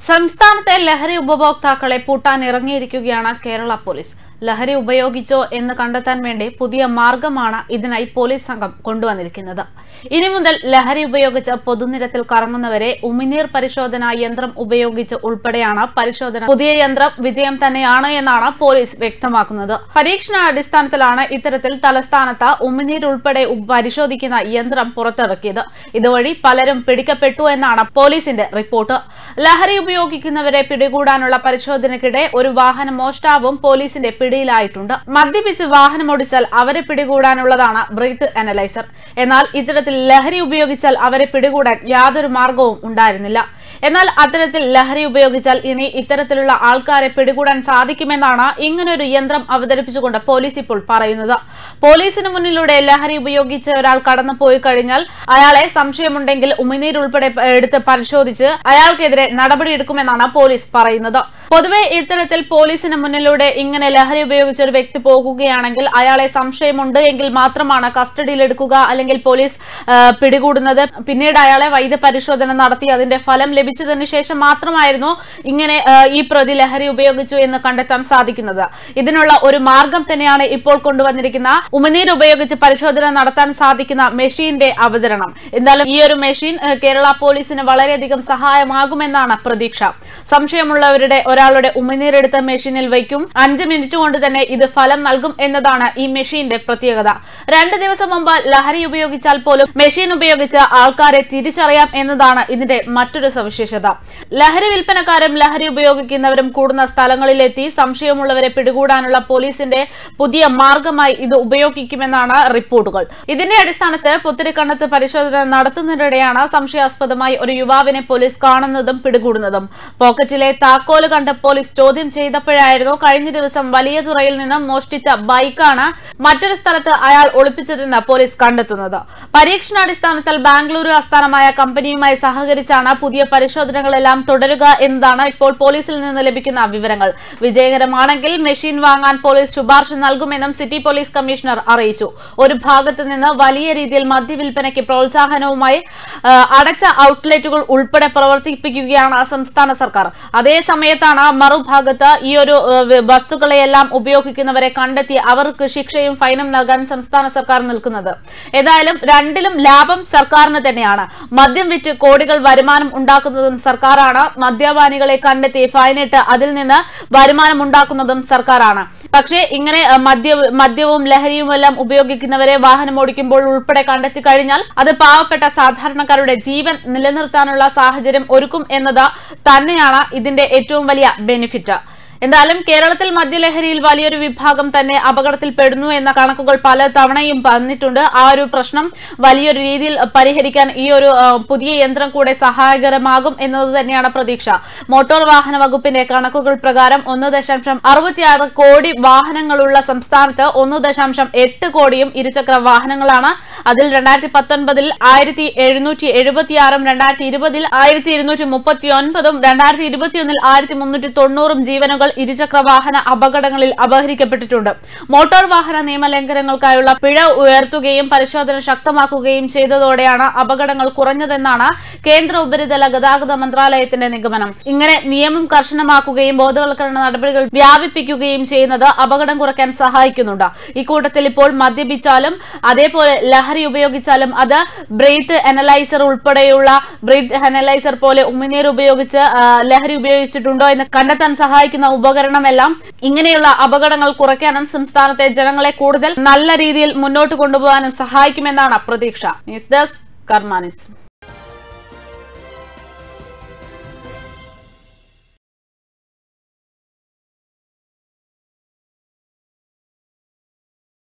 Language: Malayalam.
സംസ്ഥാനത്തെ ലഹരി ഉപഭോക്താക്കളെ പൂട്ടാൻ ഇറങ്ങിയിരിക്കുകയാണ് കേരള പോലീസ് ലഹരി ഉപയോഗിച്ചോ എന്ന് കണ്ടെത്താൻ വേണ്ടി പുതിയ മാർഗമാണ് ഇതിനായി പോലീസ് സംഘം കൊണ്ടുവന്നിരിക്കുന്നത് ഇനി മുതൽ ലഹരി ഉപയോഗിച്ച് പൊതുനിരത്തിൽ കറങ്ങുന്നവരെ ഉമിനീർ പരിശോധന യന്ത്രം ഉപയോഗിച്ച് ഉൾപ്പെടെയാണ് പരിശോധന പുതിയ യന്ത്രം വിജയം തന്നെയാണ് എന്നാണ് പോലീസ് വ്യക്തമാക്കുന്നത് പരീക്ഷണാടിസ്ഥാനത്തിലാണ് ഇത്തരത്തിൽ തലസ്ഥാനത്ത് ഉമിനീർ ഉൾപ്പെടെ ഉ- പരിശോധിക്കുന്ന യന്ത്രം പുറത്തിറക്കിയത് ഇതുവഴി പലരും പിടിക്കപ്പെട്ടു എന്നാണ് പോലീസിന്റെ റിപ്പോർട്ട് ലഹരി ഉപയോഗിക്കുന്നവരെ പിടികൂടാനുള്ള പരിശോധനയ്ക്കിടെ ഒരു വാഹന മോഷ്ടാവും പോലീസിന്റെ പിടിയിലായിട്ടുണ്ട് മദ്യപിച്ച് വാഹനമോടിച്ചാൽ അവരെ പിടികൂടാനുള്ളതാണ് ബ്രീത്ത് അനലൈസർ എന്നാൽ ഇത്തരത്തിൽ ലഹരി ഉപയോഗിച്ചാൽ അവരെ പിടികൂടാൻ യാതൊരു മാർഗവും ഉണ്ടായിരുന്നില്ല എന്നാൽ അത്തരത്തിൽ ലഹരി ഉപയോഗിച്ചാൽ ഇനി ഇത്തരത്തിലുള്ള ആൾക്കാരെ പിടികൂടാൻ സാധിക്കുമെന്നാണ് ഇങ്ങനൊരു യന്ത്രം അവതരിപ്പിച്ചുകൊണ്ട് പോലീസ് ഇപ്പോൾ പറയുന്നത് പോലീസിന് മുന്നിലൂടെ ലഹരി ഉപയോഗിച്ച് ഒരാൾ കടന്നു പോയി കഴിഞ്ഞാൽ അയാളെ സംശയമുണ്ടെങ്കിൽ ഉമിനീർ ഉൾപ്പെടെ പ- എടുത്ത് പരിശോധിച്ച് അയാൾക്കെതിരെ നടപടിയെടുക്കുമെന്നാണ് പോലീസ് പറയുന്നത് പൊതുവെ ഇത്തരത്തിൽ പോലീസിന് മുന്നിലൂടെ ഇങ്ങനെ ലഹരി ഉപയോഗിച്ച ഒരു വ്യക്തി പോകുകയാണെങ്കിൽ അയാളെ സംശയമുണ്ട് എങ്കിൽ മാത്രമാണ് കസ്റ്റഡിയിൽ എടുക്കുക അല്ലെങ്കിൽ പോലീസ് ആ, പിടികൂടുന്നത് പിന്നീട് അയാളെ വൈദ്യപരിശോധന നടത്തി അതിന്റെ ഫലം ലഭിച്ചതിന് ശേഷം മാത്രമായിരുന്നു ഇങ്ങനെ ആ, ഈ പ്രതി ലഹരി ഉപയോഗിച്ചു എന്ന് കണ്ടെത്താൻ സാധിക്കുന്നത് ഇതിനുള്ള ഒരു മാർഗം തന്നെയാണ് ഇപ്പോൾ കൊണ്ടുവന്നിരിക്കുന്ന ഉമിനീർ ഉപയോഗിച്ച് പരിശോധന നടത്താൻ സാധിക്കുന്ന മെഷീന്റെ അവതരണം എന്തായാലും ഈ ഒരു മെഷീൻ ആ, കേരള പോലീസിന് വളരെയധികം സഹായമാകുമെന്നാണ് പ്രതീക്ഷ സംശയമുള്ളവരുടെ ഒരാളുടെ ഉമിനീരെടുത്ത മെഷീനിൽ വയ്ക്കും അഞ്ച് മിനിറ്റ് കൊണ്ട് തന്നെ ഇത് ഫലം നൽകും എന്നതാണ് ഈ മെഷീന്റെ പ്രത്യേകത രണ്ട് ദിവസം മുമ്പ് ലഹരി ഉപയോഗിച്ചാൽ പോലും മെഷീൻ ഉപയോഗിച്ച് ആൾക്കാരെ തിരിച്ചറിയാം എന്നതാണ് ഇതിന്റെ മറ്റൊരു സവിശേഷത ലഹരി വിൽപ്പനക്കാരും ലഹരി ഉപയോഗിക്കുന്നവരും കൂടുന്ന സ്ഥലങ്ങളിലെത്തി സംശയമുള്ളവരെ പിടികൂടാനുള്ള പോലീസിന്റെ പുതിയ മാർഗമായി ഇത് ഉപയോഗിക്കുമെന്നാണ് റിപ്പോർട്ടുകൾ ഇതിന്റെ അടിസ്ഥാനത്തിൽ പുത്തിരിക്കണ്ണത്ത് പരിശോധന നടത്തുന്നതിനിടെയാണ് സംശയാസ്പദമായി ഒരു യുവാവിനെ പോലീസ് കാണുന്നതും പിടികൂടുന്നതും പോക്കറ്റിലെ താക്കോല് കണ്ട് പോലീസ് ചോദ്യം ചെയ്തപ്പോഴായിരുന്നു കഴിഞ്ഞ ദിവസം വലിയ തുറയിൽ നിന്ന് മോഷ്ടിച്ച ബൈക്കാണ് മറ്റൊരു സ്ഥലത്ത് അയാൾ ഒളിപ്പിച്ചതെന്ന് പോലീസ് കണ്ടെത്തുന്നത് പരീക്ഷണാടിസ്ഥാനത്തിൽ ബാംഗ്ലൂരു ആസ്ഥാനമായ കമ്പനിയുമായി സഹകരിച്ചാണ് പുതിയ പരിശോധനകളെല്ലാം തുടരുക എന്നതാണ് ഇപ്പോൾ പോലീസിൽ നിന്ന് ലഭിക്കുന്ന വിവരങ്ങൾ വിജയകരമാണെങ്കിൽ മെഷീൻ വാങ്ങാൻ പോലീസ് ശുപാർശ നൽകുമെന്നും സിറ്റി പോലീസ് കമ്മീഷണർ അറിയിച്ചു ഒരു ഭാഗത്ത് നിന്ന് വലിയ രീതിയിൽ മദ്യവിൽപ്പനയ്ക്ക് പ്രോത്സാഹനവുമായി ആ, അടച്ച ഔട്ട്ലെറ്റുകൾ ഉൾപ്പെടെ പ്രവർത്തിപ്പിക്കുകയാണ് സംസ്ഥാന സർക്കാർ അതേ സമയത്താണ് മറുഭാഗത്ത് ഈ ഒരു ആ, വ- വസ്തുക്കളെയെല്ലാം ഉപയോഗിക്കുന്നവരെ കണ്ടെത്തി അവർക്ക് ശിക്ഷയും ഫൈനും നൽകാൻ സംസ്ഥാന സർക്കാർ നിൽക്കുന്നത് ഏതായാലും രണ്ടിലും ലാഭം സർക്കാരിന് തന്നെയാണ് മദ്യം വിറ്റ് കോടികൾ വരുമാനം ഉണ്ടാക്കുന്നതും സർക്കാരാണ് മദ്യപാനികളെ കണ്ടെത്തി ഫൈനിട്ട് അതിൽ നിന്ന് വരുമാനം ഉണ്ടാക്കുന്നതും സർക്കാരാണ് പക്ഷേ ഇങ്ങനെ അഹ്, മദ്യ മദ്യവും ലഹരിയും എല്ലാം ഉപയോഗിക്കുന്നവരെ വാഹനം ഓടിക്കുമ്പോൾ ഉൾപ്പെടെ കണ്ടെത്തി കഴിഞ്ഞാൽ അത് പാവപ്പെട്ട സാധാരണക്കാരുടെ ജീവൻ നിലനിർത്താനുള്ള സാഹചര്യം ഒരുക്കും എന്നത് തന്നെയാണ് ഇതിന്റെ ഏറ്റവും വലിയ ബെനിഫിറ്റ് എന്തായാലും കേരളത്തിൽ മദ്യലഹരിയിൽ വലിയൊരു വിഭാഗം തന്നെ അപകടത്തിൽ പെടുന്നു എന്ന കണക്കുകൾ പല തവണയും വന്നിട്ടുണ്ട് ആ ഒരു പ്രശ്നം വലിയൊരു രീതിയിൽ പരിഹരിക്കാൻ ഈ ഒരു ആ, പുതിയ യന്ത്രം കൂടെ സഹായകരമാകും എന്നത് തന്നെയാണ് പ്രതീക്ഷ മോട്ടോർ വാഹന വകുപ്പിന്റെ കണക്കുകൾ പ്രകാരം ഒന്ന് ദശാംശം അറുപത്തിയാറ് കോടി വാഹനങ്ങളുള്ള സംസ്ഥാനത്ത് ഒന്ന് ദശാംശം എട്ട് കോടിയും ഇരുചക്ര വാഹനങ്ങളാണ് അതിൽ രണ്ടായിരത്തി പത്തൊൻപതിൽ ആയിരത്തി എഴുന്നൂറ്റി എഴുപത്തിയാറും രണ്ടായിരത്തി ഇരുപതിൽ ആയിരത്തി ഇരുന്നൂറ്റി മുപ്പത്തി ഒൻപതും രണ്ടായിരത്തി ഇരുപത്തിയൊന്നിൽ ആയിരത്തി മുന്നൂറ്റി തൊണ്ണൂറും ജീവനുകൾ ഇരുചക്ര വാഹന അപകടങ്ങളിൽ അപഹരിക്കപ്പെട്ടിട്ടുണ്ട് മോട്ടോർ വാഹന നിയമലംഘനങ്ങൾക്കായുള്ള പിഴ ഉയർത്തുകയും പരിശോധന ശക്തമാക്കുകയും ചെയ്തതോടെയാണ് അപകടങ്ങൾ കുറഞ്ഞതെന്നാണ് കേന്ദ്ര ഉപരിതല ഗതാഗത മന്ത്രാലയത്തിന്റെ നിഗമനം ഇങ്ങനെ നിയമം കർശനമാക്കുകയും ബോധവൽക്കരണ നടപടികൾ വ്യാപിപ്പിക്കുകയും ചെയ്യുന്നത് അപകടം കുറയ്ക്കാൻ സഹായിക്കുന്നുണ്ട് ഇക്കൂട്ടത്തിൽ ഇപ്പോൾ മദ്യപിച്ചാലും അതേപോലെ ലഹരി ഉപയോഗിച്ചാലും അത് ബ്രീത്ത് അനലൈസർ ഉൾപ്പെടെയുള്ള ബ്രീത്ത് അനലൈസർ പോലെ ഉമിനീർ ഉപയോഗിച്ച് ആ, ലഹരി ഉപയോഗിച്ചിട്ടുണ്ടോ എന്ന് കണ്ടെത്താൻ സഹായിക്കുന്ന ഉപകരണമെല്ലാം ഇങ്ങനെയുള്ള അപകടങ്ങൾ കുറയ്ക്കാനും സംസ്ഥാനത്തെ ജനങ്ങളെ കൂടുതൽ നല്ല രീതിയിൽ മുന്നോട്ട് കൊണ്ടുപോകാനും സഹായിക്കുമെന്നാണ് പ്രതീക്ഷ ന്യൂസ് ഡെസ്ക് കർമാനിസ്